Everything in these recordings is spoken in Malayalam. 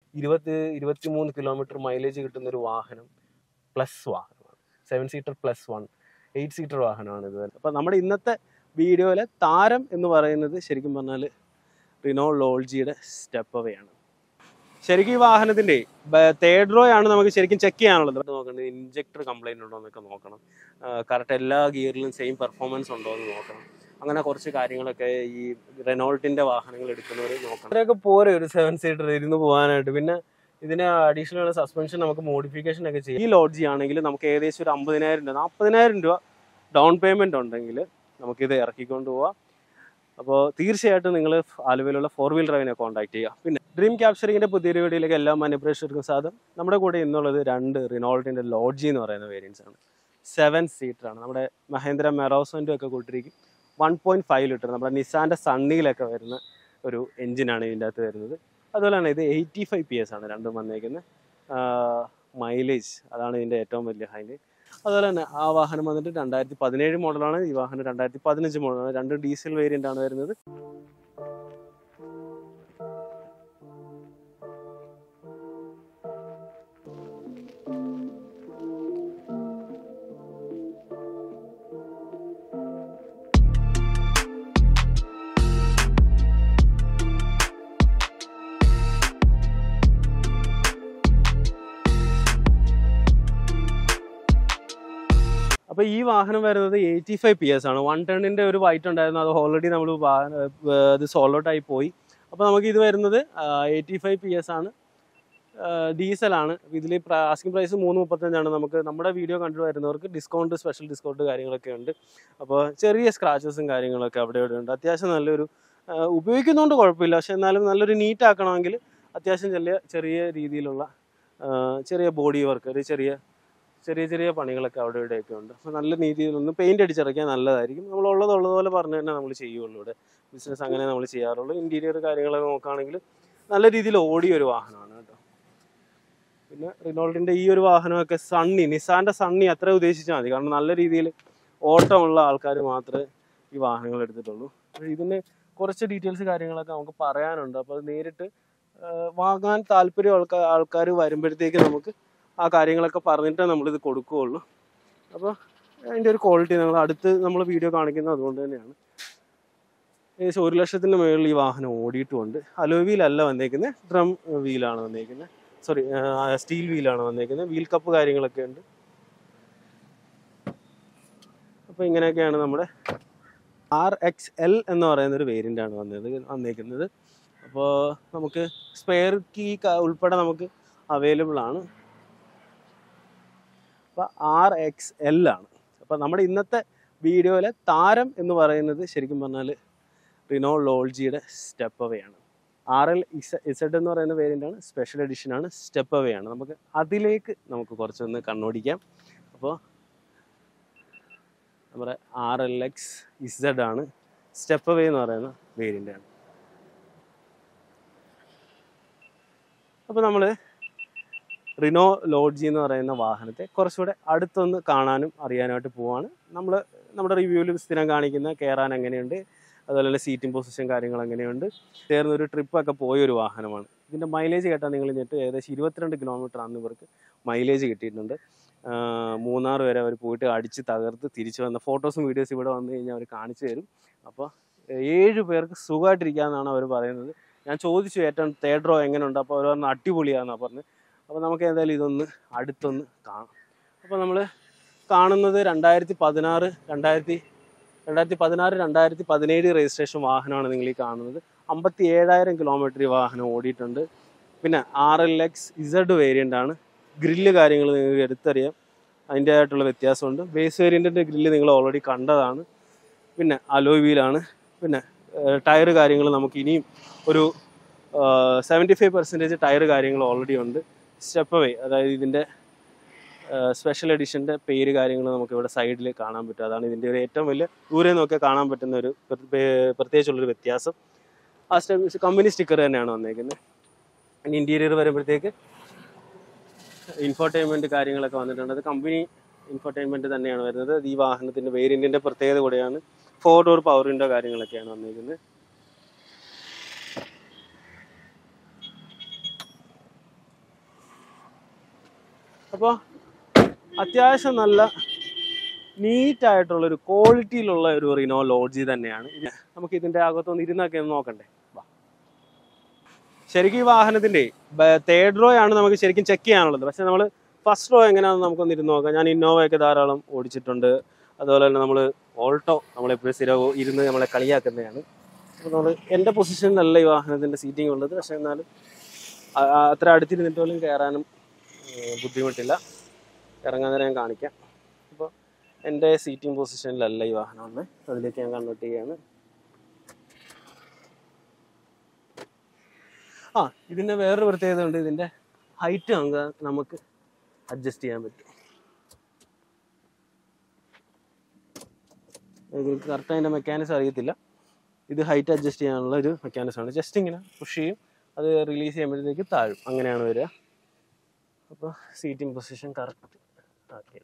ഇരുപത്തി ഇരുപത്തി മൂന്ന് കിലോമീറ്റർ മൈലേജ് കിട്ടുന്ന ഒരു വാഹനം പ്ലസ് വാഹനമാണ് seven seater plus one eight seater വാഹനമാണ് ഇത് അപ്പോൾ നമ്മുടെ ഇന്നത്തെ വീഡിയോയിലെ താരം എന്ന് പറയുന്നത് ശരിക്കും പറഞ്ഞാൽ റിനോ ലോൾജിയുടെ സ്റ്റെപ്പ് അവേ ആണ് ശരിക്കും ഈ വാഹനത്തിന്റെ തേർഡ് റോ ആണ് നമുക്ക് ശരിക്കും ചെക്ക് ചെയ്യാനുള്ളത് ഇവിടെ നോക്കേണ്ടത് ഇഞ്ചക്ടർ കംപ്ലൈന്റ് ഉണ്ടോ എന്നൊക്കെ നോക്കണം കറക്റ്റ് എല്ലാ ഗിയറിലും സെയിം പെർഫോമൻസ് ഉണ്ടോ എന്ന് നോക്കണം അങ്ങനെ കുറച്ച് കാര്യങ്ങളൊക്കെ ഈ റെനോൾട്ടിന്റെ വാഹനങ്ങൾ എടുക്കുന്നവർ നോക്കണം അതൊക്കെ പോരെ ഒരു സെവൻ സീറ്റർ ഇരുന്ന് പോകാനായിട്ട് പിന്നെ ഇതിന് അഡീഷണൽ സസ്പെൻഷൻ നമുക്ക് മോഡിഫിക്കേഷൻ ഒക്കെ ചെയ്യും ഈ ലോഡ്ജി ആണെങ്കിൽ നമുക്ക് ഏകദേശം ഒരു അമ്പതിനായിരം രൂപ നാൽപ്പതിനായിരം രൂപ ഡൗൺ പേയ്മെന്റ് ഉണ്ടെങ്കിൽ നമുക്കിത് ഇറക്കിക്കൊണ്ട് പോവാം അപ്പോൾ തീർച്ചയായിട്ടും നിങ്ങൾ ആലുവയിലുള്ള ഫോർ വീൽ ഡ്രൈവിനെ കോൺടാക്ട് ചെയ്യുക പിന്നെ ഡ്രീം ക്യാപ്ചറിങ്ങിന്റെ പുതിയൊരു വീഡിയോയിലേക്ക് എല്ലാ മാന്യപ്രേക്ഷകർക്കും സാധനം നമ്മുടെ കൂടെ ഇന്നുള്ളത് രണ്ട് റിനോൾട്ടിന്റെ ലോഡ്ജി എന്ന് പറയുന്ന വേരിയൻസ് ആണ് സെവൻ സീറ്റർ ആണ് നമ്മുടെ മഹേന്ദ്ര മെറോസോൻ്റെ ഒക്കെ കൂട്ടിരിക്കും വൺ പോയിന്റ് ഫൈവ് ലിറ്റർ നമ്മുടെ നിസാന്റെ സണ്ണിയിലൊക്കെ വരുന്ന ഒരു എഞ്ചിനാണ് ഇതിൻ്റെ അകത്ത് വരുന്നത് അതുപോലെ തന്നെ ഇത് എയ്റ്റി ഫൈവ് പി എസ് ആണ് രണ്ടും വന്നേക്കുന്നത് മൈലേജ് അതാണ് ഇതിൻ്റെ ഏറ്റവും വലിയ ഹൈലൈറ്റ് അതുപോലെ തന്നെ ആ വാഹനം വന്നിട്ട് രണ്ടായിരത്തി പതിനേഴ് മോഡലാണ് ഈ വാഹനം രണ്ടായിരത്തി പതിനഞ്ച് മോഡലാണ് രണ്ട് ഡീസൽ വേരിയന്റ് ആണ് വരുന്നത് അപ്പൊ ഈ വാഹനം വരുന്നത് എയ്റ്റി ഫൈവ് പി എസ് ആണ് വൺ ടണ്ണിന്റെ ഒരു വൈറ്റ് ഉണ്ടായിരുന്നു അത് ഓൾറെഡി നമ്മൾ അത് സോൾഡ് ഔട്ട് ആയി പോയി അപ്പൊ നമുക്ക് ഇത് വരുന്നത് എയ്റ്റി ഫൈവ് പി എസ് ആണ് ഡീസലാണ് ഇതിൽ ആസ്കിംഗ് പ്രൈസ് മൂന്ന് മുപ്പത്തഞ്ചാണ് നമുക്ക് നമ്മുടെ വീഡിയോ കണ്ടു വരുന്നവർക്ക് ഡിസ്കൗണ്ട് സ്പെഷ്യൽ ഡിസ്കൗണ്ട് കാര്യങ്ങളൊക്കെ ഉണ്ട് അപ്പോൾ ചെറിയ സ്ക്രാച്ചസും കാര്യങ്ങളൊക്കെ അവിടെ ഇവിടെ ഉണ്ട് അത്യാവശ്യം നല്ലൊരു ആ, ഉപയോഗിക്കുന്നതുകൊണ്ട് കുഴപ്പമില്ല പക്ഷെ എന്നാലും നല്ലൊരു നീറ്റ് ആക്കണമെങ്കിൽ അത്യാവശ്യം ചെറിയ ചെറിയ രീതിയിലുള്ള ആ, ചെറിയ ബോഡി വർക്ക് ഒരു ചെറിയ ചെറിയ ചെറിയ പണികളൊക്കെ അവിടെ ഇവിടെയൊക്കെ ഉണ്ട് അപ്പോൾ നല്ല രീതിയിലൊന്ന് പെയിന്റ് അടിച്ചിറക്കിയാൽ നല്ലതായിരിക്കും നമ്മൾ ഉള്ളത് ഉള്ളതുപോലെ പറഞ്ഞു തന്നെ നമ്മൾ ചെയ്യുള്ളൂ ഇവിടെ ബിസിനസ് അങ്ങനെ നമ്മൾ ചെയ്യാറുള്ളൂ ഇന്റീരിയർ കാര്യങ്ങളൊക്കെ നോക്കുകയാണെങ്കിൽ നല്ല രീതിയിൽ ഓടിയ ഒരു വാഹനമാണ് കേട്ടോ പിന്നെ റിനോൾഡിന്റെ ഈ ഒരു വാഹനമൊക്കെ സണ്ണി നിസാന്റെ സണ്ണി അത്ര ഉദ്ദേശിച്ചാൽ മതി കാരണം നല്ല രീതിയിൽ ഓട്ടമുള്ള ആൾക്കാർ മാത്രമേ ഈ വാഹനങ്ങൾ എടുത്തിട്ടുള്ളൂ അപ്പോൾ ഇതിന് കുറച്ച് ഡീറ്റെയിൽസ് കാര്യങ്ങളൊക്കെ നമുക്ക് പറയാനുണ്ട് അപ്പോൾ അത് നേരിട്ട് ആ, വാങ്ങാൻ താല്പര്യം ആൾക്കാർ ആൾക്കാർ വരുമ്പോഴത്തേക്ക് നമുക്ക് ആ കാര്യങ്ങളൊക്കെ പറഞ്ഞിട്ടേ നമ്മളിത് കൊടുക്കുകയുള്ളൂ അപ്പോൾ അതിൻ്റെ ഒരു ക്വാളിറ്റി നമ്മൾ അടുത്ത് നമ്മൾ വീഡിയോ കാണിക്കുന്നത് അതുകൊണ്ട് തന്നെയാണ് ഏകദേശം ഒരു ലക്ഷത്തിന് മുകളിൽ ഈ വാഹനം ഓടിയിട്ടുമുണ്ട് അലോ വീലല്ല വന്നേക്കുന്നത് ഡ്രം വീലാണ് വന്നേക്കുന്നത് സോറി സ്റ്റീൽ വീലാണ് വന്നേക്കുന്നത് വീൽ കപ്പ് കാര്യങ്ങളൊക്കെ ഉണ്ട് അപ്പോൾ ഇങ്ങനെയൊക്കെയാണ് നമ്മുടെ ആർ എക്സ് എൽ എന്ന് പറയുന്ന ഒരു വേരിയൻ്റ് ആണ് വന്നത് വന്നേക്കുന്നത് അപ്പോൾ നമുക്ക് സ്പെയർ കീ ഉൾപ്പെടെ നമുക്ക് അവൈലബിൾ ആണ് അപ്പോൾ ആർ എക്സ് എൽ ആണ് അപ്പോൾ നമ്മുടെ ഇന്നത്തെ വീഡിയോയിലെ താരം എന്ന് പറയുന്നത് ശരിക്കും പറഞ്ഞാൽ റിനോ ലോൾജിയുടെ സ്റ്റെപ്പ് അവേ ആണ് ആർ എൽ ഇസഡ് എന്ന് പറയുന്ന വേരിയൻ്റ് ആണ് സ്പെഷ്യൽ എഡിഷൻ ആണ് സ്റ്റെപ്പ് അവേ ആണ് നമുക്ക് അതിലേക്ക് നമുക്ക് കുറച്ചൊന്ന് കണ്ണോടിക്കാം അപ്പോൾ നമ്മുടെ ആർ എൽ എക്സ് ഇസഡ് ആണ് സ്റ്റെപ്പ് അവേ എന്ന് പറയുന്ന വേരിയൻ്റ് ആണ് അപ്പോൾ നമ്മൾ റിനോ ലോഡ്ജി എന്ന് പറയുന്ന വാഹനത്തെ കുറച്ചുകൂടെ അടുത്തൊന്ന് കാണാനും അറിയാനായിട്ട് പോവാണ് നമ്മൾ നമ്മുടെ റിവ്യൂവിൽ സ്ഥിരം കാണിക്കുന്ന കയറാൻ എങ്ങനെയുണ്ട് അതുപോലെ തന്നെ സീറ്റിംഗ് പൊസിഷൻ കാര്യങ്ങൾ എങ്ങനെയുണ്ട് ചേർന്ന് ഒരു ട്രിപ്പൊക്കെ പോയ ഒരു വാഹനമാണ് ഇതിൻ്റെ മൈലേജ് കേട്ടാൽ നിങ്ങൾ ഞെട്ട് ഏകദേശം ഇരുപത്തിരണ്ട് കിലോമീറ്റർ ആണ് ഇവർക്ക് മൈലേജ് കിട്ടിയിട്ടുണ്ട് ആ, മൂന്നാർ വരെ അവർ പോയിട്ട് അടിച്ച് തകർത്ത് തിരിച്ചു വന്ന ഫോട്ടോസും വീഡിയോസും ഇവിടെ വന്നു കഴിഞ്ഞാൽ അവർ കാണിച്ചു തരും അപ്പോൾ ഏഴ് പേർക്ക് സുഖമായിട്ടിരിക്കാമെന്നാണ് അവർ പറയുന്നത് ഞാൻ ചോദിച്ചു ഏറ്റവും തേർഡ് റോ എങ്ങനെയുണ്ട് അപ്പോൾ അവർ പറഞ്ഞു അടിപൊളിയാണെന്നാണ് പറഞ്ഞത് അപ്പോൾ നമുക്ക് എന്തായാലും ഇതൊന്ന് അടുത്തൊന്ന് കാണാം അപ്പോൾ നമ്മൾ കാണുന്നത് രണ്ടായിരത്തി പതിനാറ് രണ്ടായിരത്തി രണ്ടായിരത്തി പതിനാറ് രണ്ടായിരത്തി പതിനേഴ് രജിസ്ട്രേഷൻ വാഹനമാണ് നിങ്ങൾ ഈ കാണുന്നത് അമ്പത്തി ഏഴായിരം കിലോമീറ്റർ ഈ വാഹനം ഓടിയിട്ടുണ്ട് പിന്നെ R L X Z variant ആണ് ഗ്രില്ല് കാര്യങ്ങൾ നിങ്ങൾക്ക് എടുത്തറിയാം അതിൻ്റെ ആയിട്ടുള്ള വ്യത്യാസമുണ്ട് ബേസ് വേരിയൻറ്റിൻ്റെ ഗ്രില്ല് നിങ്ങൾ ഓൾറെഡി കണ്ടതാണ് പിന്നെ അലോയ് വീലാണ് പിന്നെ ടയർ കാര്യങ്ങൾ നമുക്ക് ഇനിയും ഒരു സെവൻറ്റി ഫൈവ് പെർസെൻറ്റേജ് ടയർ കാര്യങ്ങൾ ഓൾറെഡി ഉണ്ട് സ്റ്റെപ്പ് അവേ അതായത് ഇതിൻ്റെ സ്പെഷ്യൽ എഡിഷൻ്റെ പേര് കാര്യങ്ങൾ നമുക്ക് ഇവിടെ സൈഡിൽ കാണാൻ പറ്റും അതാണ് ഇതിൻ്റെ ഒരു ഏറ്റവും വലിയ ദൂരെ നോക്കിയാൽ കാണാൻ പറ്റുന്ന ഒരു പ്ര- പേ- പ്രത്യേകിച്ചുള്ളൊരു വ്യത്യാസം ആ സ്റ്റെ കമ്പനി സ്റ്റിക്കർ തന്നെയാണ് വന്നേക്കുന്നത് ഇനി ഇൻറ്റീരിയർ വരുമ്പോഴത്തേക്ക് ഇൻഫോർടൈൻമെൻറ്റ് കാര്യങ്ങളൊക്കെ വന്നിട്ടുണ്ട് അത് കമ്പനി ഇൻഫോർടൈൻമെൻറ്റ് തന്നെയാണ് വരുന്നത് അത് ഈ വാഹനത്തിൻ്റെ വേരിയൻറ്റിൻ്റെ പ്രത്യേകത കൂടെയാണ് ഫോർ ഡോർ പവർ വിൻഡോ കാര്യങ്ങളൊക്കെയാണ് വന്നിരിക്കുന്നത് അപ്പോൾ അത്യാവശ്യം നല്ല നീറ്റ് ആയിട്ടുള്ള ഒരു ക്വാളിറ്റിയിലുള്ള ഒരു റിനോ ലോഡ്ജി തന്നെയാണ് ഇത് നമുക്ക് ഇതിന്റെ അകത്തൊന്ന് ഇരുന്നൊക്കെ ഒന്ന് നോക്കണ്ടേ വാ. ശരിക്കും ഈ വാഹനത്തിന്റെ തേർഡ് റോ ആണ് നമുക്ക് ശരിക്കും ചെക്ക് ചെയ്യാനുള്ളത് പക്ഷെ നമ്മൾ ഫസ്റ്റ് റോ എങ്ങനെയാണെന്ന് നമുക്കൊന്ന് ഇരുന്ന് നോക്കാം ഞാൻ ഇന്നോവയൊക്കെ ധാരാളം ഓടിച്ചിട്ടുണ്ട് അതുപോലെ തന്നെ നമ്മൾ ഓൾട്ടോ നമ്മളെപ്പോഴും സ്ഥിരം ഇരുന്ന് നമ്മളെ കളിയാക്കുന്നതാണ് അപ്പോൾ നമ്മൾ എൻ്റെ പൊസിഷനിലല്ല ഈ വാഹനത്തിൻ്റെ സീറ്റിംഗ് ഉള്ളത് പക്ഷെ എന്നാലും ആ- ആ അത്ര അടുത്തിരുന്നിട്ട് പോലും കയറാനും ഏഹ്, ബുദ്ധിമുട്ടില്ല ഇറങ്ങാൻ നേരം ഞാൻ കാണിക്കാം അപ്പോൾ എൻ്റെ സീറ്റിംഗ് പൊസിഷനിലല്ല ഈ വാഹനം ഉള്ളത് അതിലേക്ക് ഞാൻ കൺവേർട്ട് ചെയ്യാണ് ആ ഇതിൻ്റെ വേറൊരു പ്രത്യേകത ഉണ്ട് ഇതിൻ്റെ ഹൈറ്റ് നമുക്ക് നമുക്ക് അഡ്ജസ്റ്റ് ചെയ്യാൻ പറ്റും എനിക്ക് കറക്റ്റ് അതിൻ്റെ മെക്കാനിക്സ് അറിയത്തില്ല ഇത് ഹൈറ്റ് അഡ്ജസ്റ്റ് ചെയ്യാനുള്ള ഒരു മെക്കാനിസം ആണ് ജസ്റ്റ് ഇങ്ങനെ പുഷ് ചെയ്യും അത് റിലീസ് ചെയ്യുമ്പോഴത്തേക്ക് താഴും അങ്ങനെയാണ് വരിക അപ്പോൾ സീറ്റിംഗ് പൊസിഷൻ കറക്റ്റ് ആക്കിയത്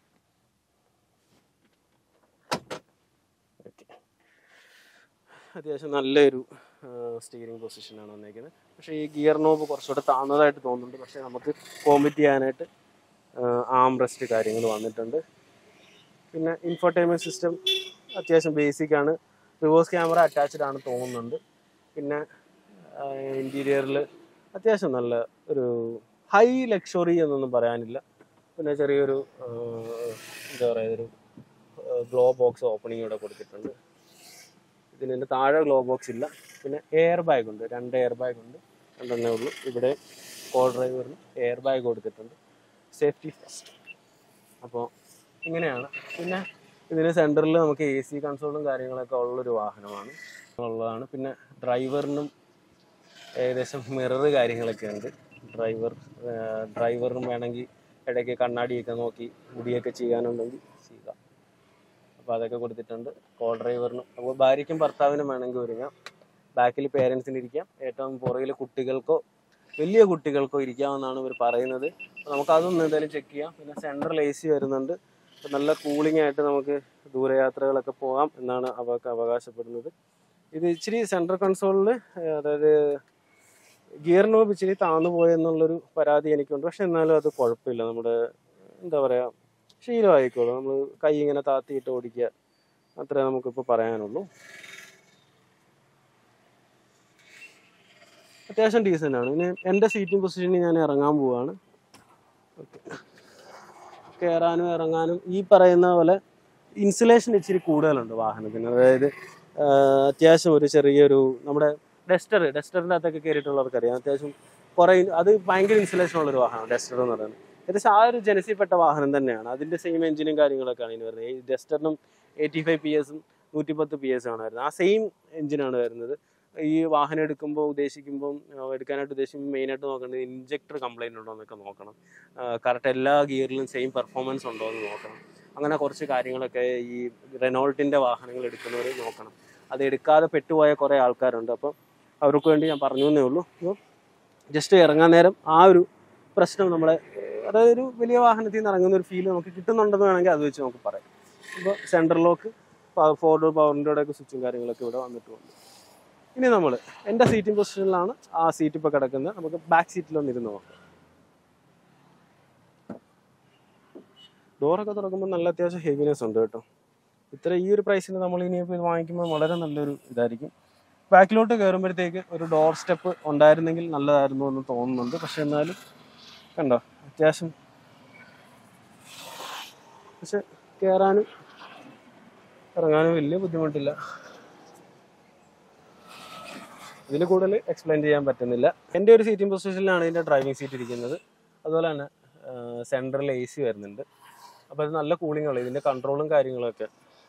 ഓക്കെ അത്യാവശ്യം നല്ലൊരു സ്റ്റീറിംഗ് പൊസിഷനാണ് വന്നേക്കുന്നത് പക്ഷേ ഈ ഗിയർ നോബ് കുറച്ചുകൂടെ താഴ്ന്നതായിട്ട് തോന്നുന്നുണ്ട് പക്ഷേ നമുക്ക് കോമ്പറ്റ് ചെയ്യാനായിട്ട് ആം റെസ്റ്റ് കാര്യങ്ങൾ വന്നിട്ടുണ്ട് പിന്നെ ഇൻഫോർടൈൻമെൻറ്റ് സിസ്റ്റം അത്യാവശ്യം ബേസിക് ആണ് റിവേഴ്സ് ക്യാമറ അറ്റാച്ച്ഡ് ആണ് തോന്നുന്നുണ്ട് പിന്നെ ഇൻറ്റീരിയറിൽ അത്യാവശ്യം നല്ല ഒരു ഹൈ ലക്ഷറി എന്നൊന്നും പറയാനില്ല പിന്നെ ചെറിയൊരു ആ, എന്താ പറയുക ഒരു ഗ്ലോ ബോക്സ് ഓപ്പണിംഗ് ഇവിടെ കൊടുത്തിട്ടുണ്ട് ഇതിൻ്റെ താഴെ ഗ്ലോ ബോക്സ് ഇല്ല പിന്നെ എയർ ബാഗ് ഉണ്ട് രണ്ട് എയർ ബാഗ് ഉണ്ട് രണ്ടെണ്ണേ ഉള്ളൂ ഇവിടെ കോ ഡ്രൈവറിന് എയർ ബാഗ് കൊടുത്തിട്ടുണ്ട് സേഫ്റ്റി ഫസ്റ്റ് അപ്പോൾ ഇങ്ങനെയാണ് പിന്നെ ഇതിന് സെൻറ്ററിൽ നമുക്ക് എ സി കൺസോളും കാര്യങ്ങളൊക്കെ ഉള്ളൊരു വാഹനമാണ് ഉള്ളതാണ് പിന്നെ ഡ്രൈവറിനും ഏകദേശം മിറർ കാര്യങ്ങളൊക്കെ ഉണ്ട് ഡ്രൈവർ ഡ്രൈവറിനും വേണമെങ്കിൽ ഇടയ്ക്ക് കണ്ണാടിയൊക്കെ നോക്കി മുടിയൊക്കെ ചെയ്യാനുണ്ടെങ്കിൽ ചെയ്യുക അപ്പോൾ അതൊക്കെ കൊടുത്തിട്ടുണ്ട് കോ ഡ്രൈവറിനും അപ്പോൾ ഭാര്യയ്ക്കും ഭർത്താവിനും വേണമെങ്കിൽ ഒരുങ്ങാം ബാക്കിൽ പേരൻസിന് ഇരിക്കാം ഏറ്റവും പുറകിൽ കുട്ടികൾക്കോ വലിയ കുട്ടികൾക്കോ ഇരിക്കാമെന്നാണ് ഇവർ പറയുന്നത് അപ്പോൾ നമുക്ക് അതൊന്നും എന്തായാലും ചെക്ക് ചെയ്യാം പിന്നെ സെൻട്രൽ എ സി വരുന്നുണ്ട് അപ്പോൾ നല്ല കൂളിംഗ് ആയിട്ട് നമുക്ക് ദൂരയാത്രകളൊക്കെ പോകാം എന്നാണ് അവർക്ക് അവകാശപ്പെടുന്നത് ഇത് ഇച്ചിരി സെൻട്രൽ കൺസോളിൽ അതായത് ഗിയർ നോബ് ഇച്ചിരി താന്നു പോയെന്നുള്ളൊരു പരാതി എനിക്കുണ്ട് പക്ഷെ എന്നാലും അത് കുഴപ്പമില്ല നമ്മുടെ എന്താ പറയുക ശീലമായിക്കോളും നമ്മൾ കൈ ഇങ്ങനെ താത്തിയിട്ട് ഓടിക്കുക അത്രേ നമുക്കിപ്പോൾ പറയാനുള്ളൂ അത്യാവശ്യം ഡീസൻ്റ് ആണ് ഇനി എൻ്റെ സീറ്റിംഗ് പൊസിഷനിൽ ഞാൻ ഇറങ്ങാൻ പോവാണ് ഓക്കെ കയറാനും ഇറങ്ങാനും ഈ പറയുന്ന പോലെ ഇൻസുലേഷൻ ഇച്ചിരി കൂടുതലുണ്ട് വാഹനത്തിന് അതായത് ആ, അത്യാവശ്യം ഒരു ചെറിയൊരു നമ്മുടെ ഡസ്റ്റർ ഡസ്റ്ററിൻ്റെ അകത്തൊക്കെ കയറിയിട്ടുള്ളവർക്കറിയാം അത്യാവശ്യം കുറേ അത് ഭയങ്കര ഇൻസുലേഷൻ ഉള്ളൊരു വാഹനമാണ് ഡസ്റ്റർ എന്ന് പറയുന്നത് ഏകദേശം ആ ഒരു ജനസിൽപ്പെട്ട വാഹനം തന്നെയാണ് അതിൻ്റെ സെയിം എഞ്ചിനും കാര്യങ്ങളൊക്കെയാണ് ഇനി വരുന്നത് ഈ ഡസ്റ്ററിനും എയ്റ്റി ഫൈവ് പി എസും നൂറ്റിപ്പത്ത് പി എസ് ആണ് വരുന്നത് ആ സെയിം എഞ്ചിനാണ് വരുന്നത് ഈ വാഹനം എടുക്കുമ്പോൾ ഉദ്ദേശിക്കുമ്പോൾ ആ, എടുക്കാനായിട്ട് ഉദ്ദേശിക്കുമ്പോൾ മെയിനായിട്ട് നോക്കേണ്ടത് ഇഞ്ചക്ടർ കംപ്ലൈൻറ്റ് ഉണ്ടോ എന്നൊക്കെ നോക്കണം കറക്റ്റ് എല്ലാ ഗിയറിലും സെയിം പെർഫോമൻസ് ഉണ്ടോ എന്ന് നോക്കണം അങ്ങനെ കുറച്ച് കാര്യങ്ങളൊക്കെ ഈ റെനോൾട്ടിൻ്റെ വാഹനങ്ങൾ എടുക്കുന്നവർ നോക്കണം അത് എടുക്കാതെ പെട്ടുപോയ കുറേ ആൾക്കാരുണ്ട് അപ്പം അവർക്ക് വേണ്ടി ഞാൻ പറഞ്ഞു എന്നേ ഉള്ളൂ അപ്പോൾ ജസ്റ്റ് ഇറങ്ങാൻ നേരം ആ ഒരു പ്രശ്നം നമ്മളെ അതായത് ഒരു വലിയ വാഹനത്തിൽ നിന്ന് ഇറങ്ങുന്ന ഒരു ഫീൽ നമുക്ക് കിട്ടുന്നുണ്ടെന്ന് വേണമെങ്കിൽ അത് വെച്ച് നമുക്ക് പറയാം ഇപ്പോൾ സെൻട്രൽ ലോക്ക് ഫോർ ഡോർ പവറിൻ്റെ ഒക്കെ സ്വിച്ചും കാര്യങ്ങളൊക്കെ ഇവിടെ വന്നിട്ടുണ്ട് ഇനി നമ്മൾ എൻ്റെ സീറ്റിംഗ് പൊസിഷനിലാണ് ആ സീറ്റ് ഇപ്പോൾ കിടക്കുന്നത് നമുക്ക് ബാക്ക് സീറ്റിലൊന്ന് ഇരുന്ന് നോക്കാം ഡോറൊക്കെ തുറക്കുമ്പോൾ നല്ല അത്യാവശ്യം ഹെവിനെസ് ഉണ്ട് കേട്ടോ ഇത്ര ഈ ഒരു പ്രൈസിന് നമ്മൾ ഇനിയിപ്പോൾ ഇത് വാങ്ങിക്കുമ്പോൾ വളരെ നല്ലൊരു ഇതായിരിക്കും ബാക്കിലോട്ട് കയറുമ്പോഴത്തേക്ക് ഒരു ഡോർ സ്റ്റെപ്പ് ഉണ്ടായിരുന്നെങ്കിൽ നല്ലതായിരുന്നു എന്ന് തോന്നുന്നുണ്ട് പക്ഷെ എന്നാലും കണ്ടോ അത്യാവശ്യം പക്ഷെ കയറാനും ഇറങ്ങാനും വലിയ ബുദ്ധിമുട്ടില്ല ഇതിൽ കൂടുതൽ എക്സ്പ്ലെയിൻ ചെയ്യാൻ പറ്റുന്നില്ല എൻ്റെ ഒരു സീറ്റിംഗ് പൊസിഷനിലാണ് ഇതിൻ്റെ ഡ്രൈവിംഗ് സീറ്റ് ഇരിക്കുന്നത് അതുപോലെ തന്നെ സെൻട്രൽ എ സി വരുന്നുണ്ട് അപ്പോൾ അത് നല്ല കൂളിംഗ് ഉള്ളത് ഇതിൻ്റെ കൺട്രോളും കാര്യങ്ങളൊക്കെ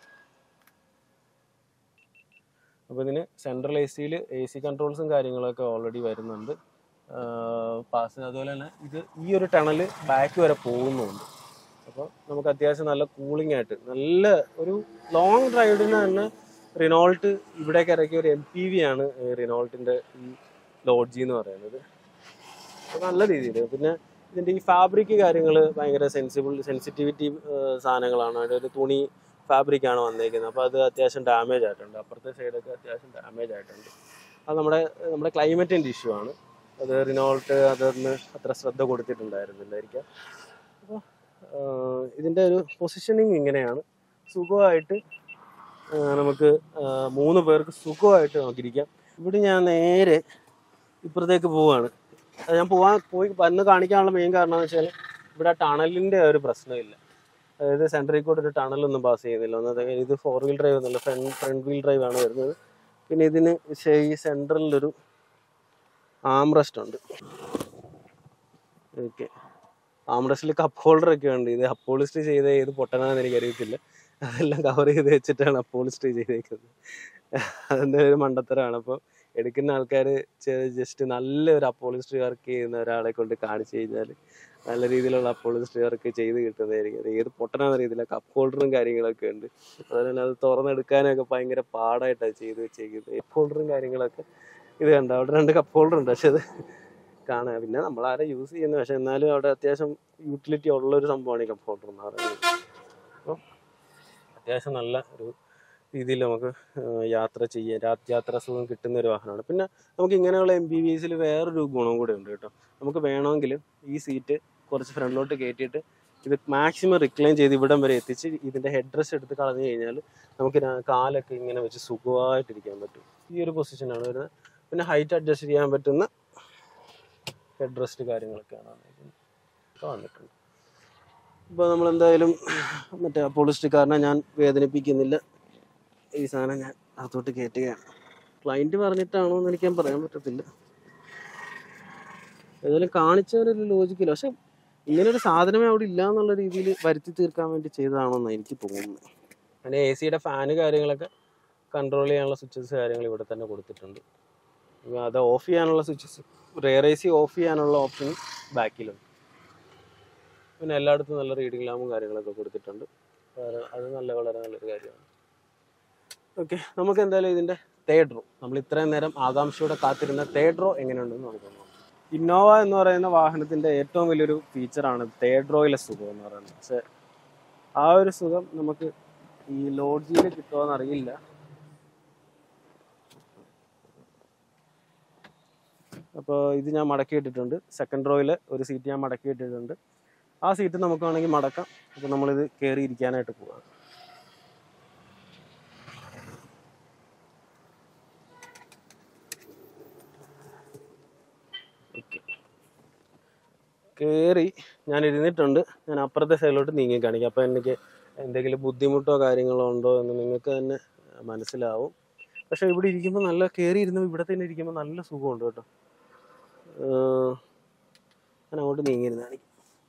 അപ്പോൾ ഇതിന് സെൻട്രൽ എ സിയിൽ എ സി കൺട്രോൾസും കാര്യങ്ങളൊക്കെ ഓൾറെഡി വരുന്നുണ്ട് പാസ് അതുപോലെ തന്നെ ഇത് ഈ ഒരു ടണൽ ബാക്ക് വരെ പോകുന്നുണ്ട് അപ്പോൾ നമുക്ക് അത്യാവശ്യം നല്ല കൂളിംഗ് ആയിട്ട് നല്ല ഒരു ലോങ് ഡ്രൈവിന് തന്നെ റിനോൾട്ട് ഇവിടേക്ക് ഇറക്കിയ ഒരു എം പി വി ആണ് റിനോൾട്ടിൻ്റെ ഈ ലോഡ്ജി എന്ന് പറയുന്നത് അപ്പോൾ നല്ല രീതിയിൽ പിന്നെ ഇതിൻ്റെ ഈ ഫാബ്രിക് കാര്യങ്ങൾ ഭയങ്കര സെൻസിബിൾ സെൻസിറ്റിവിറ്റി സാധനങ്ങളാണ് അതിൻ്റെ ഒരു തുണി ഫാബ്രിക് ആണ് വന്നേക്കുന്നത് അപ്പോൾ അത് അത്യാവശ്യം ഡാമേജ് ആയിട്ടുണ്ട് അപ്പുറത്തെ സൈഡൊക്കെ അത്യാവശ്യം ഡാമേജ് ആയിട്ടുണ്ട് അത് നമ്മുടെ നമ്മുടെ ക്ലൈമറ്റിൻ്റെ ഇഷ്യൂ ആണ് അത് റിനോൾട്ട് അതൊന്ന് അത്ര ശ്രദ്ധ കൊടുത്തിട്ടുണ്ടായിരുന്നില്ലായിരിക്കാം അപ്പോൾ ഇതിൻ്റെ ഒരു പൊസിഷനിങ് ഇങ്ങനെയാണ് സുഖമായിട്ട് ആ, നമുക്ക് ആ, മൂന്ന് പേർക്ക് സുഖമായിട്ട് നമുക്കിരിക്കാം ഇവിടെ ഞാൻ നേരെ ഇപ്പുറത്തേക്ക് പോവാണ് അത് ഞാൻ പോവാൻ പോയി വന്ന് കാണിക്കാനുള്ള മെയിൻ കാരണം എന്ന് വെച്ചാൽ ഇവിടെ ടണലിൻ്റെ ഒരു പ്രശ്നമില്ല അതായത് സെൻട്രിൽ കൂടെ ഒരു ടണലൊന്നും പാസ് ചെയ്യുന്നില്ല ഒന്നത് ഇത് ഫോർ വീൽ ഡ്രൈവ് ഒന്നുമില്ല ഫ്രണ്ട് ഫ്രണ്ട് വീൽ ഡ്രൈവ് ആണ് വരുന്നത് പിന്നെ ഇതിന് ശേ- ഈ സെൻട്രലിലൊരു ആംറസ്റ്റ് ഉണ്ട് ഓക്കെ ആംറസ്റ്റിൽ കപ്പ് ഹോൾഡർ ഒക്കെ ഉണ്ട് ഇത് അപ്പോളിസ്റ്റ് ചെയ്ത ഏത് പൊട്ടനാന്ന് എനിക്കറിയത്തില്ല അതെല്ലാം കവർ ചെയ്ത് വെച്ചിട്ടാണ് അപ്പോളിസ്റ്റ് ചെയ്തേക്കുന്നത് അതിൻ്റെ ഒരു മണ്ടത്തരമാണ് അപ്പോൾ എടുക്കുന്ന ആൾക്കാർ ജസ്റ്റ് നല്ലൊരു അപ്പോളിസ്റ്ററി വർക്ക് ചെയ്യുന്ന ഒരാളെ കൊണ്ട് കാണിച്ചു കഴിഞ്ഞാൽ നല്ല രീതിയിലുള്ള അപ്പോളിസ്റ്ററി വർക്ക് ചെയ്ത് കിട്ടുന്നതായിരിക്കും അത് ഏത് പൊട്ടനാന്ന് അറിയത്തില്ല കപ്പ് ഹോൾഡറും കാര്യങ്ങളൊക്കെ ഉണ്ട് അതുപോലെ തന്നെ അത് തുറന്നെടുക്കാനൊക്കെ ഭയങ്കര പാടായിട്ടാണ് ചെയ്ത് വെച്ചേക്കുന്നത് കപ്പ് ഹോൾഡറും കാര്യങ്ങളൊക്കെ ഇത് കണ്ട അവിടെ രണ്ട് കപ്പ് ഹോൾഡർ ഉണ്ട് പക്ഷെ അത് കാണാൻ പിന്നെ നമ്മൾ ആരെ യൂസ് ചെയ്യുന്നത് പക്ഷെ എന്നാലും അവിടെ അത്യാവശ്യം യൂട്ടിലിറ്റി ഉള്ള ഒരു സംഭവമാണ് ഈ കപ്പ് ഹോൾഡർ എന്ന് പറയുന്നത് അപ്പം അത്യാവശ്യം നല്ല ഒരു രീതിയിൽ നമുക്ക് ആ, യാത്ര ചെയ്യാൻ രാത്രി യാത്രാ സുഖം കിട്ടുന്ന ഒരു വാഹനമാണ് പിന്നെ നമുക്ക് ഇങ്ങനെയുള്ള എം ബി വി എസിൽ വേറൊരു ഗുണം കൂടെ ഉണ്ട് കേട്ടോ നമുക്ക് വേണമെങ്കിൽ ഈ സീറ്റ് കുറച്ച് ഫ്രണ്ടിലോട്ട് കയറ്റിയിട്ട് ഇത് മാക്സിമം റിക്ലൈൻ ചെയ്ത് ഇവിടം വരെ എത്തിച്ച് ഇതിൻ്റെ ഹെഡ് റെസ്റ്റ് എടുത്ത് കളഞ്ഞു കഴിഞ്ഞാൽ നമുക്ക് രാ- കാലൊക്കെ ഇങ്ങനെ വെച്ച് സുഖമായിട്ടിരിക്കാൻ പറ്റും ഈ ഒരു പൊസിഷനാണ് വരുന്നത് പിന്നെ ഹൈറ്റ് അഡ്ജസ്റ്റ് ചെയ്യാൻ പറ്റുന്ന ഹെഡ് റെസ്റ്റ് കാര്യങ്ങളൊക്കെയാണ് വന്നിരിക്കുന്നത്. ഒക്കെ വന്നിട്ടുണ്ട് ഇപ്പോൾ നമ്മൾ എന്തായാലും മറ്റേ അപ്പോളിസ്റ്റിക്കാരനെ ഞാൻ വേദനിപ്പിക്കുന്നില്ല ഈ സാധനം ഞാൻ അകത്തോട്ട് കയറ്റുകയാണ് ക്ലയൻറ്റ് പറഞ്ഞിട്ടാണോ എന്ന് എനിക്ക് ഞാൻ പറയാൻ പറ്റത്തില്ല ഏതായാലും കാണിച്ചവരൊരു ലോജിക്കില്ല പക്ഷെ ഇങ്ങനെ ഒരു സാധനമേ അവിടെ ഇല്ല എന്നുള്ള രീതിയിൽ വരുത്തി തീർക്കാൻ വേണ്ടി ചെയ്തതാണോ എന്ന് എനിക്ക് തോന്നുന്നത് പിന്നെ എ സിയുടെ ഫാന് കാര്യങ്ങളൊക്കെ കൺട്രോൾ ചെയ്യാനുള്ള സ്വിച്ചസ് കാര്യങ്ങൾ ഇവിടെ തന്നെ കൊടുത്തിട്ടുണ്ട് ഇനി അത് ഓഫ് ചെയ്യാനുള്ള switches rear A C off ചെയ്യാനുള്ള ഓപ്ഷൻ ബാക്കിലുണ്ട് പിന്നെ എല്ലായിടത്തും നല്ല റീഡിംഗ് ലാമ്പും കാര്യങ്ങളൊക്കെ കൊടുത്തിട്ടുണ്ട് വേറെ അത് നല്ല വളരെ നല്ലൊരു കാര്യമാണ് ഓക്കെ നമുക്ക് എന്തായാലും ഇതിൻ്റെ തേർഡ് റോ നമ്മൾ ഇത്രയും നേരം ആകാംക്ഷയോടെ കാത്തിരുന്ന തേർഡ് റോ എങ്ങനെയുണ്ടെന്ന് നമുക്ക് നോക്കാം ഇന്നോവ എന്ന് പറയുന്ന വാഹനത്തിൻ്റെ ഏറ്റവും വലിയൊരു ഫീച്ചറാണ് തേർഡ് റോയിലെ സുഖം എന്ന് പറയുന്നത് പക്ഷേ ആ ഒരു സുഖം നമുക്ക് ഈ ലോഡ്ജിയിൽ കിട്ടുമോയെന്ന് അറിയില്ല അപ്പോൾ ഇത് ഞാൻ മടക്കി ഇട്ടിട്ടുണ്ട് സെക്കൻഡ് റോയിൽ ഒരു സീറ്റ് ഞാൻ മടക്കി ഇട്ടിട്ടുണ്ട് ആ സീറ്റ് നമുക്ക് വേണമെങ്കിൽ മടക്കാം അപ്പോൾ നമ്മളിത് കയറി ഇരിക്കാനായിട്ട് പോവാം ഓക്കെ കയറി ഞാൻ ഇരുന്നിട്ടുണ്ട് ഞാൻ അപ്പുറത്തെ സൈഡിലോട്ട് നീങ്ങി കാണിക്കാം അപ്പോൾ എനിക്ക് എന്തെങ്കിലും ബുദ്ധിമുട്ടോ കാര്യങ്ങളോ ഉണ്ടോ എന്ന് നിങ്ങൾക്ക് തന്നെ മനസ്സിലാവും പക്ഷേ ഇവിടെ ഇരിക്കുമ്പോൾ നല്ല കയറി ഇരുന്ന് ഇവിടെ തന്നെ ഇരിക്കുമ്പോൾ നല്ല സുഖമുണ്ട് കേട്ടോ ഏർ ഞാൻ അങ്ങോട്ട് നീങ്ങിയിരുന്ന് കാണിക്കാം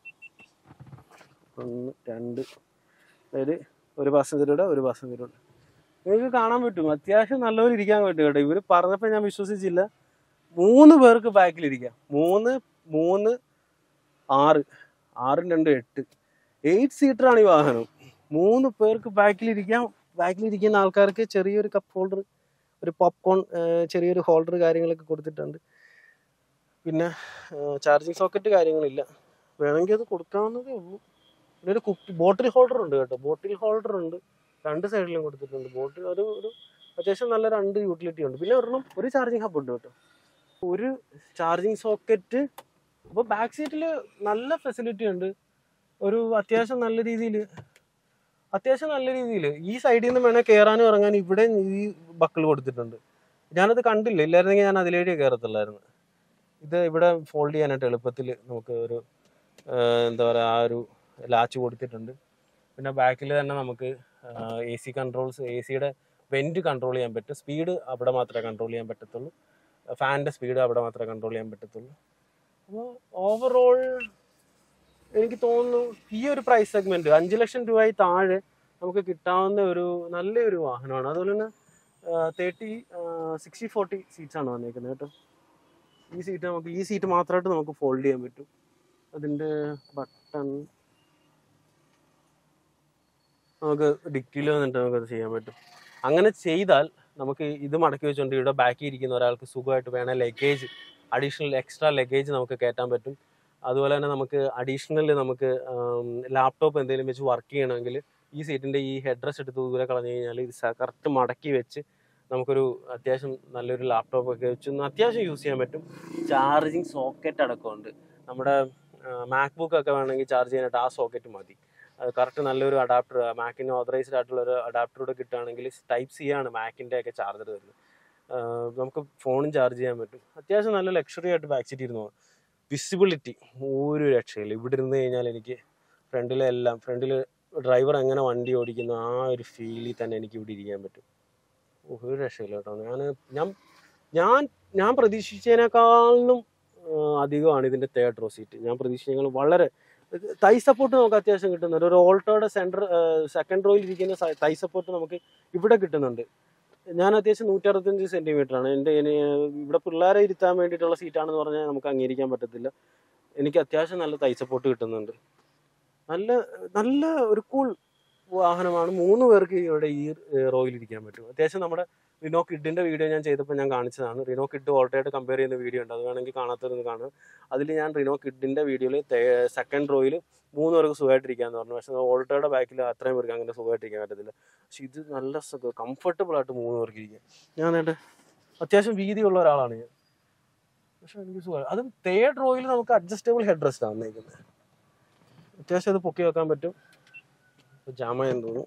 ഒന്ന് രണ്ട് അതായത് ഒരു പാസഞ്ചറുടെ ഒരു പാസഞ്ചറുണ്ട് നിങ്ങൾക്ക് കാണാൻ പറ്റും അത്യാവശ്യം നല്ലപോലെ ഇരിക്കാൻ പറ്റും കേട്ടോ ഇവർ പറഞ്ഞപ്പോൾ ഞാൻ വിശ്വസിച്ചില്ല മൂന്ന് പേർക്ക് ബാക്കിലിരിക്കാം മൂന്ന് മൂന്ന് ആറ് ആറും രണ്ട് എട്ട് എയ്റ്റ് സീറ്ററാണ് ഈ വാഹനം മൂന്ന് പേർക്ക് ബാക്കിലിരിക്കാം ബാക്കിലിരിക്കുന്ന ആൾക്കാർക്ക് ചെറിയൊരു കപ്പ് ഹോൾഡർ ഒരു പോപ്കോൺ ചെറിയൊരു ഹോൾഡർ കാര്യങ്ങളൊക്കെ കൊടുത്തിട്ടുണ്ട് പിന്നെ ചാർജിങ് സോക്കറ്റ് കാര്യങ്ങളില്ല വേണമെങ്കിൽ അത് കൊടുക്കാവുന്നതേ ഉള്ളൂ പിന്നെ ഒരു കുപ്പി ബോട്ടിൽ ഹോൾഡർ ഉണ്ട് കേട്ടോ ബോട്ടിൽ ഹോൾഡർ ഉണ്ട് രണ്ട് സൈഡിലും കൊടുത്തിട്ടുണ്ട് ബോട്ടിൽ ഒരു ഒരു അത്യാവശ്യം നല്ല രണ്ട് യൂട്ടിലിറ്റി ഉണ്ട് പിന്നെ ഒരെണ്ണം ഒരു ചാർജിങ് ഹബ് ഉണ്ട് കേട്ടോ ഒരു ചാർജിങ് സോക്കറ്റ് അപ്പോൾ ബാക്ക് സീറ്റിൽ നല്ല ഫെസിലിറ്റി ഉണ്ട് ഒരു അത്യാവശ്യം നല്ല രീതിയിൽ അത്യാവശ്യം നല്ല രീതിയിൽ ഈ സൈഡിൽ നിന്ന് വേണേൽ കയറാനും ഇറങ്ങാനും ഇവിടെ ഈ ബക്കിൾ കൊടുത്തിട്ടുണ്ട് ഞാനത് കണ്ടില്ല ഇല്ലായിരുന്നെങ്കിൽ ഞാൻ അതിലേക്കേ കയറത്തുള്ളായിരുന്നു ഇത് ഇവിടെ ഫോൾഡ് ചെയ്യാനായിട്ട് എളുപ്പത്തിൽ നമുക്ക് ഒരു ആ, എന്താ പറയുക ആ ഒരു ലാച്ച് കൊടുത്തിട്ടുണ്ട് പിന്നെ ബാക്കിൽ തന്നെ നമുക്ക് എ സി കൺട്രോൾസ് എ സിയുടെ വെൻറ്റ് കൺട്രോൾ ചെയ്യാൻ പറ്റും സ്പീഡ് അവിടെ മാത്രമേ കൺട്രോൾ ചെയ്യാൻ പറ്റത്തുള്ളൂ ഫാനിൻ്റെ സ്പീഡ് അവിടെ മാത്രമേ കൺട്രോൾ ചെയ്യാൻ പറ്റത്തുള്ളൂ അപ്പോൾ ഓവറോൾ എനിക്ക് തോന്നുന്നു ഈ ഒരു പ്രൈസ് സെഗ്മെന്റ് അഞ്ച് ലക്ഷം രൂപയിൽ താഴെ നമുക്ക് കിട്ടാവുന്ന ഒരു നല്ലൊരു വാഹനമാണ് അതുപോലെ തന്നെ തേർട്ടി സിക്സ്റ്റി ഫോർട്ടി സീറ്റ്സ് ആണ് വന്നേക്കുന്നത് കേട്ടോ ഈ സീറ്റ് നമുക്ക് ഈ സീറ്റ് മാത്രമായിട്ട് നമുക്ക് ഫോൾഡ് ചെയ്യാൻ പറ്റും അതിൻ്റെ ബട്ടൺ നമുക്ക് ഡിക്കിയിൽ വന്നിട്ട് നമുക്കത് ചെയ്യാൻ പറ്റും അങ്ങനെ ചെയ്താൽ നമുക്ക് ഇത് മടക്കി വെച്ചുകൊണ്ട് ഇവിടെ ബാക്കി ഇരിക്കുന്ന ഒരാൾക്ക് സുഖമായിട്ട് വേണേൽ ലഗേജ് അഡീഷണൽ എക്സ്ട്രാ ലഗേജ് നമുക്ക് കയറ്റാൻ പറ്റും അതുപോലെ തന്നെ നമുക്ക് അഡീഷണൽ നമുക്ക് ലാപ്ടോപ്പ് എന്തെങ്കിലും വെച്ച് വർക്ക് ചെയ്യണമെങ്കിൽ ഈ സീറ്റിൻ്റെ ഈ ഹെഡ് റെസ്റ്റ് എടുത്ത് ദൂരെ കളഞ്ഞു കഴിഞ്ഞാൽ ഇത് കറക്റ്റ് മടക്കി വെച്ച് നമുക്കൊരു അത്യാവശ്യം നല്ലൊരു ലാപ്ടോപ്പ് ഒക്കെ വെച്ച് ഒന്ന് അത്യാവശ്യം യൂസ് ചെയ്യാൻ പറ്റും ചാർജിങ് സോക്കറ്റ് അടക്കമുണ്ട് നമ്മുടെ മാക് ബുക്ക് ഒക്കെ വേണമെങ്കിൽ ചാർജ് ചെയ്യാനായിട്ട് ആ സോക്കറ്റ് മതി അത് കറക്റ്റ് നല്ലൊരു അഡാപ്റ്റർ മാക്കിന് ഓതറൈസ്ഡ് ആയിട്ടുള്ള ഒരു അഡാപ്റ്റർ കൂടെ കിട്ടുകയാണെങ്കിൽ ടൈപ്പ് സി ആണ് മാക്കിൻ്റെ ഒക്കെ ചാർജർ വരുന്നത് ആ, നമുക്ക് ഫോണും ചാർജ് ചെയ്യാൻ പറ്റും അത്യാവശ്യം നല്ല ലക്ഷറി ആയിട്ട് ബാക്ക് സീറ്റ് ഇരുന്നു വിസിബിലിറ്റി ഒരു രക്ഷയില്ല ഇവിടെ ഇരുന്ന് കഴിഞ്ഞാൽ എനിക്ക് ഫ്രണ്ടിലെ എല്ലാം ഫ്രണ്ടിൽ ഡ്രൈവർ എങ്ങനെ വണ്ടി ഓടിക്കുന്നു ആ ഒരു ഫീലിൽ തന്നെ എനിക്ക് ഇവിടെ ഇരിക്കാൻ പറ്റും ഓ, ഒരു രക്ഷയില്ല കേട്ടോ ഞാൻ ഞാൻ ഞാൻ ഞാൻ പ്രതീക്ഷിച്ചതിനേക്കാളും ആ, അധികമാണ് ഇതിൻ്റെ തേർഡ് റോ സീറ്റ് ഞാൻ പ്രതീക്ഷിച്ചതിനേക്കാളും വളരെ ഇത് തൈ സപ്പോർട്ട് നമുക്ക് അത്യാവശ്യം കിട്ടുന്നുണ്ട് ഒരു ഓൾട്ടോയുടെ സെൻറ്റർ സെക്കൻഡ് റോയിൽ ഇരിക്കുന്ന സ- തൈ സപ്പോർട്ട് നമുക്ക് ഇവിടെ കിട്ടുന്നുണ്ട് ഞാൻ അത്യാവശ്യം നൂറ്റി അറുപത്തഞ്ച് സെൻറ്റിമീറ്റർ ആണ് എൻ്റെ ഇനി, ഇവിടെ പിള്ളേരെ ഇരുത്താൻ വേണ്ടിയിട്ടുള്ള സീറ്റാണെന്ന് പറഞ്ഞാൽ നമുക്ക് അംഗീകരിക്കാൻ പറ്റത്തില്ല എനിക്ക് അത്യാവശ്യം നല്ല തൈ സപ്പോർട്ട് കിട്ടുന്നുണ്ട് നല്ല നല്ല ഒരു കൂൾ വാഹനമാണ് മൂന്ന് പേർക്ക് ഇവിടെ ഈ റോയിൽ ഇരിക്കാൻ പറ്റും അത്യാവശ്യം നമ്മുടെ റിനോ കിഡിന്റെ വീഡിയോ ഞാൻ ചെയ്തപ്പോൾ ഞാൻ കാണിച്ചതാണ് റിനോ കിഡ് ഓൾട്ടോയായിട്ട് കമ്പയർ ചെയ്യുന്ന വീഡിയോ ഉണ്ട് അത് വേണമെങ്കിൽ കാണാത്തവരൊന്ന് കാണുക അതിൽ ഞാൻ റിനോ കിഡിന്റെ വീഡിയോയിൽ സെക്കൻഡ് റോയിൽ മൂന്ന് പേർക്ക് സുഖമായിട്ടിരിക്കാന്ന് പറഞ്ഞു പക്ഷെ ഓൾട്ടോയുടെ ബാക്കിൽ അത്രയും പേർക്ക് അങ്ങനെ സുഖമായിട്ടിരിക്കാൻ പറ്റത്തില്ല പക്ഷെ ഇത് നല്ല സുഖം കംഫർട്ടബിൾ ആയിട്ട് മൂന്ന് പേർക്ക് ഇരിക്കാം ഞാൻ നേട്ടെ അത്യാവശ്യം വീതിയുള്ള ഒരാളാണ് ഞാൻ പക്ഷെ എനിക്ക് സുഖം അതും തേർഡ് റോയിൽ നമുക്ക് അഡ്ജസ്റ്റബിൾ ഹെഡ് റെസ്റ്റ് ആണ് വന്നേക്കുന്നത് അത്യാവശ്യം അത് പൊക്കി വെക്കാൻ പറ്റും ജാമയെന്ന് തോന്നുന്നു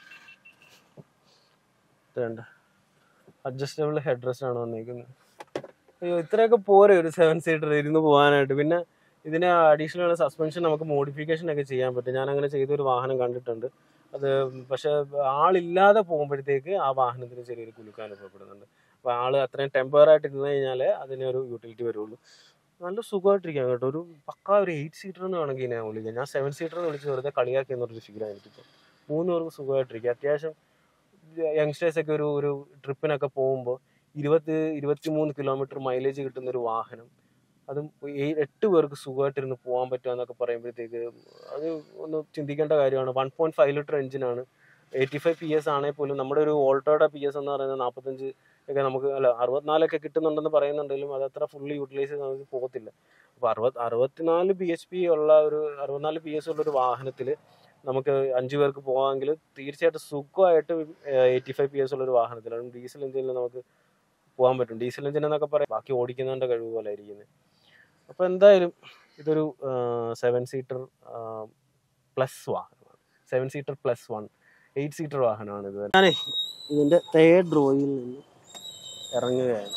ഇത് വേണ്ട അഡ്ജസ്റ്റബിൾ ഹെഡ് റെസ്റ്റ് ആണ് വന്നേക്കുന്നത് അയ്യോ ഇത്രയൊക്കെ പോരെ ഒരു സെവൻ സീറ്റർ ഇരുന്ന് പോകാനായിട്ട് പിന്നെ ഇതിന് അഡീഷണൽ സസ്പെൻഷൻ നമുക്ക് മോഡിഫിക്കേഷൻ ഒക്കെ ചെയ്യാൻ പറ്റും ഞാൻ അങ്ങനെ ചെയ്തൊരു വാഹനം കണ്ടിട്ടുണ്ട് അത് പക്ഷെ ആളില്ലാതെ പോകുമ്പോഴത്തേക്ക് ആ വാഹനത്തിന് ചെറിയൊരു കുലുക്കം അനുഭവപ്പെടുന്നുണ്ട് അപ്പോൾ ആൾ അത്രയും ടെമ്പർ ആയിട്ട് ഇരുന്ന് കഴിഞ്ഞാൽ അതിനൊരു യൂട്ടിലിറ്റി വരുള്ളൂ നല്ല സുഖമായിട്ടിരിക്കാം കേട്ടോ ഒരു പക്ക ഒരു എയ്റ്റ് സീറ്റർ എന്ന് വേണമെങ്കിൽ ഞാൻ വിളിക്കാം ഞാൻ സെവൻ സീറ്റർ എന്ന് വിളിച്ച് വെറുതെ കളിയാക്കി എന്നൊരു ഫിഗറാണ് എനിക്കിപ്പോൾ മൂന്ന് പേർക്ക് സുഖമായിട്ടിരിക്കുക അത്യാവശ്യം യങ്സ്റ്റേഴ്സ് ഒക്കെ ഒരു ഒരു ട്രിപ്പിനൊക്കെ പോകുമ്പോൾ ഇരുപത്തി ഇരുപത്തി മൂന്ന് കിലോമീറ്റർ മൈലേജ് കിട്ടുന്ന ഒരു വാഹനം അതും ഏ- എട്ട് പേർക്ക് സുഖമായിട്ടിരുന്ന് പോകാൻ പറ്റുക എന്നൊക്കെ പറയുമ്പോഴത്തേക്ക് അത് ഒന്ന് ചിന്തിക്കേണ്ട കാര്യമാണ് വൺ പോയിന്റ് ഫൈവ് ലിറ്റർ എഞ്ചിനാണ് എയ്റ്റി ഫൈവ് പി എസ് ആണെങ്കിൽ പോലും നമ്മുടെ ഒരു ഓൾട്ടോയുടെ പി എസ് എന്ന് പറയുന്നത് നാൽപ്പത്തഞ്ച് ഒക്കെ നമുക്ക് അല്ല അറുപത്തിനാലൊക്കെ കിട്ടുന്നുണ്ടെന്ന് പറയുന്നുണ്ടെങ്കിലും അത് അത്ര ഫുള്ളി യൂട്ടിലൈസ് ചെയ്ത് നമുക്ക് പോകത്തില്ല അപ്പോൾ അറുപത് അറുപത്തിനാല് ബി എച്ച് പി ഉള്ള ഒരു അറുപത്തിനാല് പി എസ് ഉള്ള ഒരു വാഹനത്തിൽ നമുക്ക് അഞ്ച് പേർക്ക് പോകാമെങ്കിൽ തീർച്ചയായിട്ടും സുഖമായിട്ട് എയ്റ്റി ഫൈവ് പി എസ് ഉള്ള ഒരു വാഹനത്തിലാണ് ഡീസൽ എഞ്ചിനിൽ നമുക്ക് പോകാൻ പറ്റും ഡീസൽ എഞ്ചിൻ എന്നൊക്കെ പറയാം ബാക്കി ഓടിക്കുന്നതിൻ്റെ കഴിവ് പോലെ ഇരിക്കുന്നത് അപ്പോൾ എന്തായാലും ഇതൊരു സെവൻ സീറ്റർ പ്ലസ് വാഹനമാണ് seven seater plus one eight seater വാഹനമാണ് ഇത് ഞാനേ ഇതിൻ്റെ തേർഡ് റോയിൽ നിന്ന് ഇറങ്ങുകയാണ്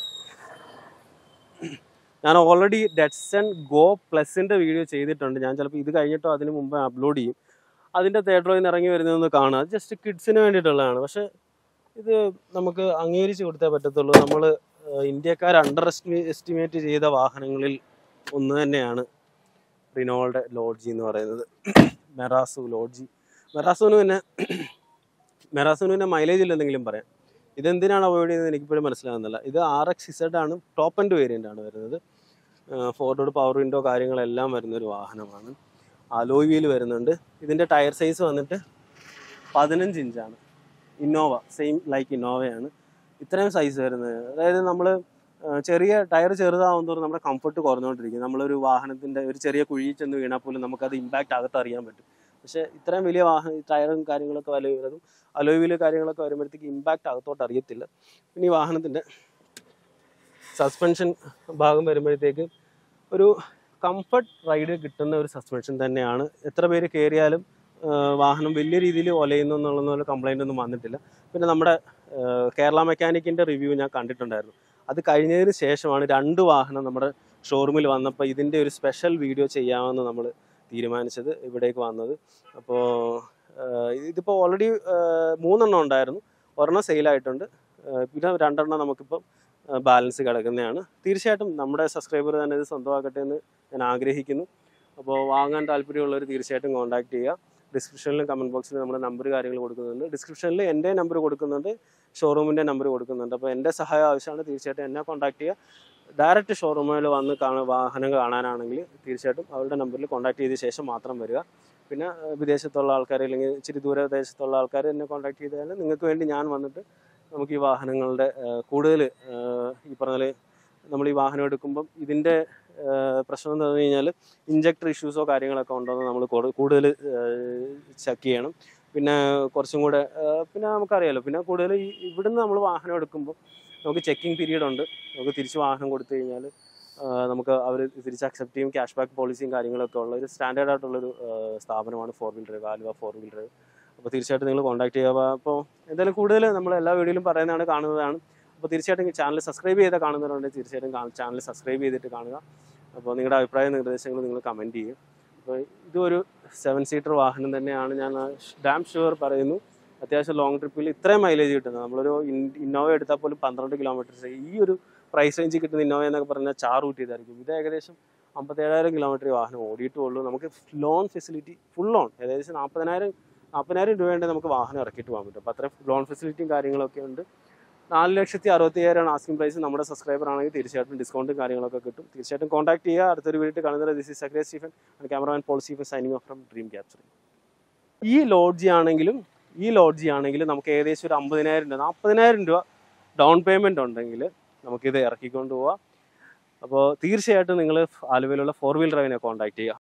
ഞാൻ ഓൾറെഡി ഡെറ്റ്സൺ ഗോ പ്ലസിൻ്റെ വീഡിയോ ചെയ്തിട്ടുണ്ട് ഞാൻ ചിലപ്പോൾ ഇത് കഴിഞ്ഞിട്ടോ അതിന് മുമ്പ് അപ്ലോഡ് ചെയ്യും അതിൻ്റെ തേർഡ് റോയിൽ നിന്ന് ഇറങ്ങി വരുന്നതെന്ന് കാണുക അത് ജസ്റ്റ് കിഡ്സിന് വേണ്ടിയിട്ടുള്ളതാണ് പക്ഷേ ഇത് നമുക്ക് അംഗീകരിച്ച് കൊടുത്തേ പറ്റത്തുള്ളൂ നമ്മൾ ഇന്ത്യക്കാർ അണ്ടർ എസ്റ്റിമേ എസ്റ്റിമേറ്റ് ചെയ്ത വാഹനങ്ങളിൽ ഒന്ന് തന്നെയാണ് റിനോളുടെ ലോഡ്ജി എന്ന് പറയുന്നത് മെറാസു ലോഡ്ജി മെറാസുവിന് പിന്നെ മെറാസുവിന് പിന്നെ മൈലേജ് ഇല്ലെന്നെങ്കിലും പറയാം ഇതെന്തിനാണ് അവോയ്ഡ് ചെയ്യുന്നത് എനിക്കിപ്പോഴും മനസ്സിലാകുന്നില്ല ഇത് ആർ എക്സ് ഇസഡ് ആണ് ടോപ്പ് ആൻഡ് വേരിയൻ്റ് ആണ് വരുന്നത് ഫോർഡോട് പവർ വിൻഡോ കാര്യങ്ങളെല്ലാം വരുന്ന ഒരു വാഹനമാണ് അലോയ് വീൽ വരുന്നുണ്ട് ഇതിൻ്റെ ടയർ സൈസ് വന്നിട്ട് പതിനഞ്ച് ഇഞ്ചാണ് ഇന്നോവ സെയിം ലൈക്ക് ഇന്നോവയാണ് ഇത്രയും സൈസ് വരുന്നത് അതായത് നമ്മൾ ചെറിയ ടയർ ചെറുതാവും തോറും നമ്മുടെ കംഫർട്ട് കുറഞ്ഞുകൊണ്ടിരിക്കും നമ്മളൊരു വാഹനത്തിൻ്റെ ഒരു ചെറിയ കുഴിയിൽ ചെന്ന് വീണാൽ പോലും നമുക്കത് ഇമ്പാക്റ്റ് അകത്ത് അറിയാൻ പറ്റും പക്ഷേ ഇത്രയും വലിയ വാഹന ടയറും കാര്യങ്ങളൊക്കെ വില വരുന്നതും അലോയില് കാര്യങ്ങളൊക്കെ വരുമ്പോഴത്തേക്ക് ഇമ്പാക്റ്റ് അകത്തോട്ട് അറിയത്തില്ല പിന്നെ ഈ വാഹനത്തിൻ്റെ സസ്പെൻഷൻ ഭാഗം വരുമ്പോഴത്തേക്ക് ഒരു കംഫർട്ട് റൈഡ് കിട്ടുന്ന ഒരു സസ്പെൻഷൻ തന്നെയാണ് എത്ര പേര് കയറിയാലും ആ, വാഹനം വലിയ രീതിയിൽ ഒലയുന്നു എന്നുള്ള കംപ്ലൈൻ്റ് ഒന്നും വന്നിട്ടില്ല പിന്നെ നമ്മുടെ ആ, കേരള മെക്കാനിക്കിൻ്റെ റിവ്യൂ ഞാൻ കണ്ടിട്ടുണ്ടായിരുന്നു അത് കഴിഞ്ഞതിന് ശേഷമാണ് രണ്ട് വാഹനം നമ്മുടെ ഷോറൂമിൽ വന്നപ്പോൾ ഇതിൻ്റെ ഒരു സ്പെഷ്യൽ വീഡിയോ ചെയ്യാമെന്ന് നമ്മൾ തീരുമാനിച്ചത് ഇവിടേക്ക് വന്നത് അപ്പോൾ ഇതിപ്പോൾ ഓൾറെഡി മൂന്നെണ്ണം ഉണ്ടായിരുന്നു ഒരെണ്ണം സെയിലായിട്ടുണ്ട് പിന്നെ രണ്ടെണ്ണം നമുക്കിപ്പം ബാലൻസ് കിടക്കുന്നതാണ് തീർച്ചയായിട്ടും നമ്മുടെ സബ്സ്ക്രൈബർ തന്നെ ഇത് സ്വന്തമാക്കട്ടെ എന്ന് ഞാൻ ആഗ്രഹിക്കുന്നു അപ്പോൾ വാങ്ങാൻ താല്പര്യമുള്ളവർ തീർച്ചയായിട്ടും കോൺടാക്ട് ചെയ്യുക ഡിസ്ക്രിപ്ഷനിലും കമൻറ്റ് ബോക്സിൽ നമ്മൾ നമ്പർ കാര്യങ്ങൾ കൊടുക്കുന്നുണ്ട് ഡിസ്ക്രിപ്ഷനിൽ എൻ്റെ നമ്പർ കൊടുക്കുന്നുണ്ട് ഷോറൂമിൻ്റെ നമ്പർ കൊടുക്കുന്നുണ്ട് അപ്പോൾ എൻ്റെ സഹായം ആവശ്യമാണ് തീർച്ചയായിട്ടും എന്നെ കോൺടാക്ട് ചെയ്യുക ഡയറക്റ്റ് ഷോറൂമിൽ വന്ന് കാണാൻ വാഹനം കാണാനാണെങ്കിൽ തീർച്ചയായിട്ടും അവരുടെ നമ്പറിൽ കോൺടാക്ട് ചെയ്ത ശേഷം മാത്രം വരിക പിന്നെ ഏഹ്, വിദേശത്തുള്ള ആൾക്കാർ അല്ലെങ്കിൽ ഇച്ചിരി ദൂരദേശത്തുള്ള ആൾക്കാർ എന്നെ കോൺടാക്ട് ചെയ്താൽ നിങ്ങൾക്ക് വേണ്ടി ഞാൻ വന്നിട്ട് നമുക്ക് ഈ വാഹനങ്ങളുടെ കൂടുതൽ ഈ പറഞ്ഞ പോലെ നമ്മൾ ഈ വാഹനം എടുക്കുമ്പം ഇതിൻ്റെ ഏഹ്, പ്രശ്നം എന്ന് പറഞ്ഞു കഴിഞ്ഞാൽ ഇഞ്ചക്ടർ ഇഷ്യൂസോ കാര്യങ്ങളൊക്കെ ഉണ്ടോ എന്ന് നമ്മൾ കൂടുതൽ ചെക്ക് ചെയ്യണം പിന്നെ കുറച്ചും കൂടെ ഏഹ്, പിന്നെ നമുക്കറിയാലോ പിന്നെ കൂടുതൽ ഈ ഇവിടുന്ന് നമ്മൾ വാഹനം എടുക്കുമ്പോൾ നമുക്ക് ചെക്കിംഗ് പീരീഡ് ഉണ്ട് നമുക്ക് തിരിച്ച് വാഹനം കൊടുത്തു കഴിഞ്ഞാൽ ആ, നമുക്ക് അവർ തിരിച്ച് അക്സെപ്റ്റ് ചെയ്യും ക്യാഷ് ബാക്ക് പോളിസിയും കാര്യങ്ങളൊക്കെ ഉള്ള ഒരു സ്റ്റാൻഡേർഡ് ആയിട്ടുള്ളൊരു ആ, സ്ഥാപനമാണ് four wheel drive Aluva four wheel drive അപ്പോൾ തീർച്ചയായിട്ടും നിങ്ങൾ കോൺടാക്ട് ചെയ്യുക അപ്പോൾ എന്തായാലും കൂടുതൽ നമ്മൾ എല്ലാ വീഡിയോയിലും പറയുന്നതാണ് കാണുന്നതാണ് അപ്പോൾ തീർച്ചയായിട്ടും ചാനൽ സബ്സ്ക്രൈബ് ചെയ്ത കാണുന്നവരുണ്ടെങ്കിൽ തീർച്ചയായിട്ടും ചാനൽ സബ്സ്ക്രൈബ് ചെയ്തിട്ട് കാണുക അപ്പോൾ നിങ്ങളുടെ അഭിപ്രായ നിർദ്ദേശങ്ങൾ നിങ്ങൾ കമൻറ്റ് ചെയ്യും അപ്പോൾ ഇതൊരു സെവൻ സീറ്റർ വാഹനം തന്നെയാണ് ഞാൻ ഡാം ഷുവർ പറയുന്നു അത്യാവശ്യം ലോങ് ട്രിപ്പിൽ ഇത്രയും മൈലേജ് കിട്ടുന്നത് നമ്മളൊരു ഇൻ- ഇന്നോവ എടുത്താൽ പോലും പന്ത്രണ്ട് കിലോമീറ്റർ ഈ ഒരു പ്രൈസ് റേഞ്ചിൽ കിട്ടുന്ന ഇന്നോവ എന്നൊക്കെ പറഞ്ഞാൽ ചാർ കൂട്ടിയതായിരിക്കും ഇത് ഏകദേശം അമ്പത്തേഴായിരം കിലോമീറ്റർ വാഹനം ഓടിയിട്ടുള്ളൂ നമുക്ക് ലോൺ ഫെസിലിറ്റി ഫുൾ ലോൺ ഏകദേശം നാൽപ്പതിനായിരം നാൽപ്പതിനായിരം രൂപയുണ്ട് നമുക്ക് വാഹനം ഇറക്കിയിട്ട് പോകാൻ പറ്റും അപ്പോൾ അത്രയും ലോൺ ഫെസിലിറ്റിയും കാര്യങ്ങളൊക്കെ ഉണ്ട് നാല് ലക്ഷത്തി അറുപത്തി അയ്യായിരമാണ് ആസ്കിംഗ് പ്രൈസ് നമ്മുടെ സബ്സ്ക്രൈബർ ആണെങ്കിൽ തീർച്ചയായിട്ടും ഡിസ്കൗണ്ടും കാര്യങ്ങളൊക്കെ കിട്ടും തീർച്ചയായിട്ടും കോൺടാക്ട് ചെയ്യുക അടുത്തൊരു വീട്ടിൽ കാണുന്നത് ദിസ് ഇസ് സക്രേ Stephen cameraman Paul Stephen signing off from dream capturing ഈ ലോഡ്ജി ആണെങ്കിലും ഈ ലോഡ്ജി ആണെങ്കിലും നമുക്ക് ഏകദേശം ഒരു അമ്പതിനായിരം രൂപ നാൽപ്പതിനായിരം രൂപ ഡൗൺ പേയ്മെന്റ് ഉണ്ടെങ്കിൽ നമുക്കിത് ഇറക്കിക്കൊണ്ട് പോവാം അപ്പോൾ തീർച്ചയായിട്ടും നിങ്ങൾ ആലുവയിലുള്ള ഫോർ വീൽ ഡ്രൈവിനെ കോൺടാക്ട് ചെയ്യുക